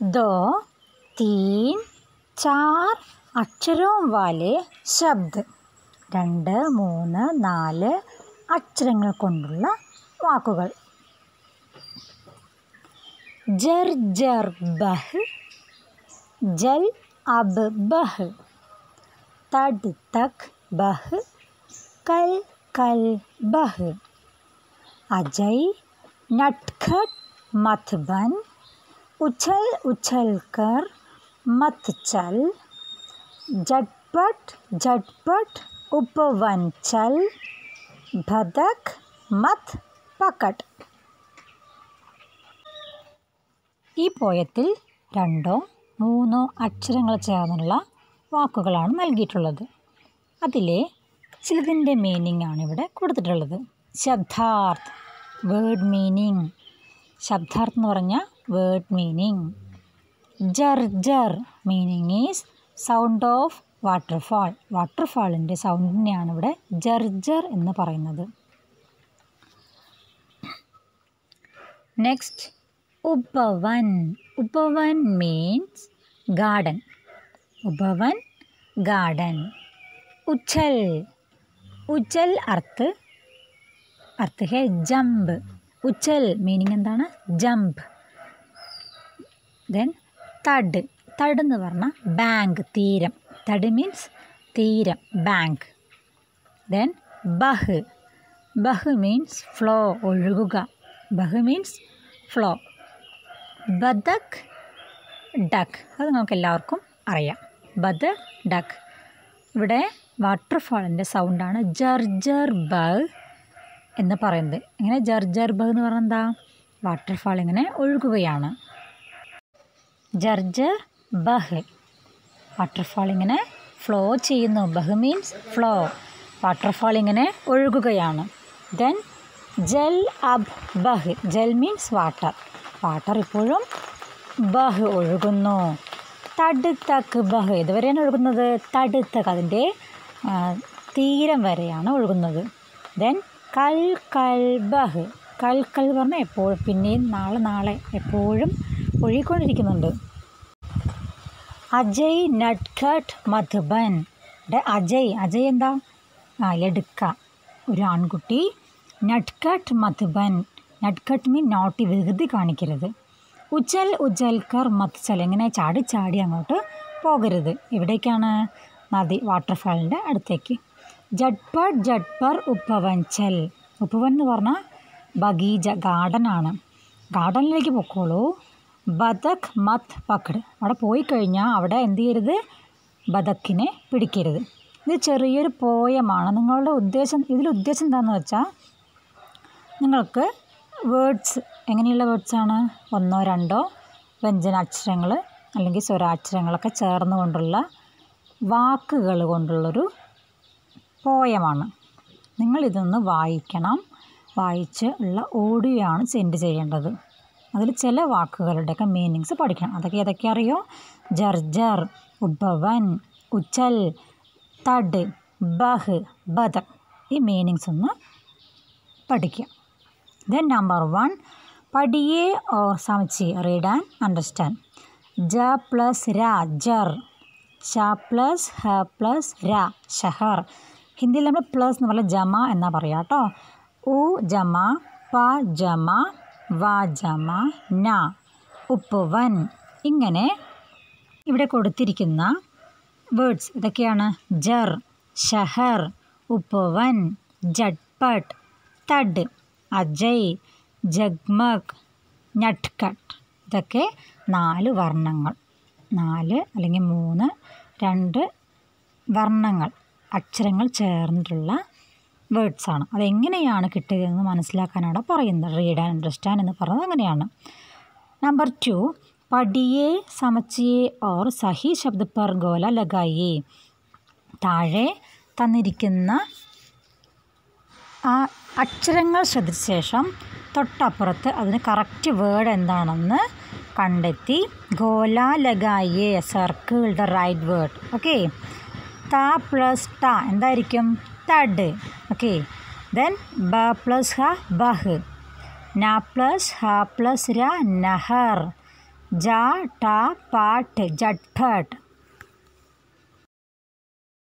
दो तीन चार അക്ഷരവും വാലെ ശബ്ദ് രണ്ട് മൂന്ന് നാല് അക്ഷരങ്ങൾ കൊണ്ടുള്ള വാക്കുകൾ ജർ ജർ ബഹ് ജൽ അബ് ബഹ് തഡ് തക് ബഹ് കൽ കൽ ബഹ് അജയ് നട്ഖട്ട് मत बन उछल उछल कर मत चल झटपट झटपट उपवन चल भदक मत പക്കട്ട് ഈ പോയത്തിൽ രണ്ടോ മൂന്നോ അക്ഷരങ്ങൾ ചേർന്നുള്ള വാക്കുകളാണ് നൽകിയിട്ടുള്ളത് അതിലെ ചിലതിൻ്റെ മീനിങ് ആണ് ഇവിടെ കൊടുത്തിട്ടുള്ളത് ശബ്ദാർത്ഥ് വേർഡ് മീനിങ് ശബ്ദാർത്ഥം എന്ന് പറഞ്ഞാൽ വേർഡ് മീനിങ് ജർ ജർ meaning is sound of waterfall വാട്ടർഫാളിൻ്റെ സൗണ്ടിനെയാണ് ഇവിടെ ജർ ജർ എന്ന് പറയുന്നത് നെക്സ്റ്റ് ഉപവൻ ഉപവൻ മീൻസ് ഗാർഡൻ ഉപവൻ ഗാർഡൻ ഉച്ചൽ ഉച്ചൽ അർത്ത് അർത്ത് ഹേ ജമ്പ് ഉച്ചൽ മീനിങ് എന്താണ് ജമ്പ് ദെൻ തഡ് തഡ് എന്ന് പറഞ്ഞാൽ ബാങ്ക് തീരം തഡ് മീൻസ് തീരം ബാങ്ക് ദെൻ ബഹ് ബഹ് മീൻസ് ഫ്ലോ ഒഴുകുക ബഹ് മീൻസ് ഫ്ലോ ബദക് ഡക്ക് അത് നമുക്ക് എല്ലാവർക്കും അറിയാം ബദ് ഡക്ക് ഇവിടെ വാട്ടർഫാളിൻ്റെ സൗണ്ടാണ് ജർ ജർ ബഹ് എന്ന് പറയുന്നത് ഇങ്ങനെ ജർ ജർ ബഹ് എന്ന് പറഞ്ഞാൽ എന്താ വാട്ടർഫാൾ ഇങ്ങനെ ഒഴുകുകയാണ് ജർജർ ബഹ് വാട്ടർഫാൾ ഇങ്ങനെ ഫ്ലോ ചെയ്യുന്നു ബഹ് മീൻസ് ഫ്ലോ വാട്ടർഫാൾ ഇങ്ങനെ ഒഴുകുകയാണ് ദെൻ ജൽ അബ് ബഹ് ജൽ മീൻസ് വാട്ടർ വാട്ടർ ഇപ്പോഴും ബഹ് ഒഴുകുന്നു തട് തക്ക് ബഹ് ഇതുവരെയാണ് ഒഴുകുന്നത് തട് തക്ക് അതിൻ്റെ തീരം വരെയാണ് ഒഴുകുന്നത് ദെൻ കൽ കൽ ബഹ് കൽ കൽ പറഞ്ഞാൽ എപ്പോഴും പിന്നെയും നാളെ നാളെ എപ്പോഴും ഒഴുകിക്കൊണ്ടിരിക്കുന്നുണ്ട് അജയ് നട്ഖട്ട് മധുബൻ അജയ് അജയ് എന്താ ആ ലടുക്ക ഒരു ആൺകുട്ടി നട്ഖട്ട് മധുബൻ നട്ഖട്ട് മീൻ നോട്ടി വികൃതി കാണിക്കരുത് ഉച്ചൽ ഉജ്ജൽക്കർ മത്സൽ ഇങ്ങനെ ചാടി ചാടി അങ്ങോട്ട് പോകരുത് എവിടേക്കാണ് നദി വാട്ടർഫാളിൻ്റെ അടുത്തേക്ക് ജഡ്പർ ജഡ്പർ ഉപ്പവൻചൽ ഉപ്പവൻ എന്ന് പറഞ്ഞാൽ ബഗീജ ഗാർഡനാണ് ഗാർഡനിലേക്ക് പൊക്കോളൂ ബദക് മത് പക്കട് അവിടെ പോയി കഴിഞ്ഞാൽ അവിടെ എന്ത് ചെയ്യരുത് ബദക്കിനെ പിടിക്കരുത് ഇത് ചെറിയൊരു പോയമാണ് നിങ്ങളുടെ ഉദ്ദേശം ഇതിൽ ഉദ്ദേശം എന്താണെന്ന് വെച്ചാൽ നിങ്ങൾക്ക് വേർഡ്സ് എങ്ങനെയുള്ള വേർഡ്സാണ് ഒന്നോ രണ്ടോ വ്യഞ്ജനാക്ഷരങ്ങൾ അല്ലെങ്കിൽ സ്വരാക്ഷരങ്ങളൊക്കെ ചേർന്ന് കൊണ്ടുള്ള വാക്കുകൾ കൊണ്ടുള്ളൊരു പോയമാണ് നിങ്ങളിതൊന്ന് വായിക്കണം വായിച്ച് ഉള്ള ഓഡിയോ ആണ് സെൻഡ് ചെയ്യേണ്ടത് അതിൽ ചില വാക്കുകളുടെയൊക്കെ മീനിങ്സ് പഠിക്കണം അതൊക്കെ ഏതൊക്കെ അറിയോ ജർജർ ഉദ്ഭവൻ ഉച്ചൽ തഡ് ബഹ് ബദ ഈ മീനിങ്സ് ഒന്ന് പഠിക്കുക ദെൻ നമ്പർ വൺ പഠിയേ ഓർ സമച്ചി റീഡ് ആൻഡ് അണ്ടർസ്റ്റാൻഡ് ജ പ്ലസ് ര ജർ ഷ പ്ലസ് ഹ പ്ലസ് ര ഷഹർ ഹിന്ദിയിൽ നമ്മൾ പ്ലസ് എന്ന് പറഞ്ഞാൽ ജമ എന്നാണ് പറയുക കേട്ടോ ഉ ജമ പ ജമ വ ജമ ന ഉപ്പുവൻ ഇങ്ങനെ ഇവിടെ കൊടുത്തിരിക്കുന്ന വേർഡ്സ് ഇതൊക്കെയാണ് ജർ ഷഹർ ഉപ്പുവൻ ജട്പട്ട് തഡ് അജയ് ജഗ്മഗ് ഞട്ട്കട്ട് ഇതൊക്കെ നാല് വർണ്ണങ്ങൾ നാല് അല്ലെങ്കിൽ മൂന്ന് രണ്ട് വർണ്ണങ്ങൾ അക്ഷരങ്ങൾ ചേർന്നിട്ടുള്ള വേർഡ്സാണ് അതെങ്ങനെയാണ് കിട്ടിയതെന്ന് മനസ്സിലാക്കാനാണ് പറയുന്നത് റീഡ് ആൻഡ് അണ്ടർസ്റ്റാൻഡ് എന്ന് പറയുന്നത് അങ്ങനെയാണ് നമ്പർ ടു പഠിയേ സമച്ചിയെ ഓർ സഹി ശബ്ദ പർ ഗോല ലഗായേ താഴെ തന്നിരിക്കുന്ന ആ അക്ഷരങ്ങൾ ശ്രദ്ധിച്ച ശേഷം തൊട്ടപ്പുറത്ത് അതിന് കറക്റ്റ് വേർഡ് എന്താണെന്ന് കണ്ടെത്തി ഗോല ലഗായേ circle the right word okay ത പ്ലസ് ട എന്തായിരിക്കും തഡ് ഓക്കെ ദെൻ ബ പ്ലസ് ഹ ബഹ് ന പ്ലസ് ഹ പ്ലസ് ര നഹർ ജ ട പാട്ട് ജഠട്ട്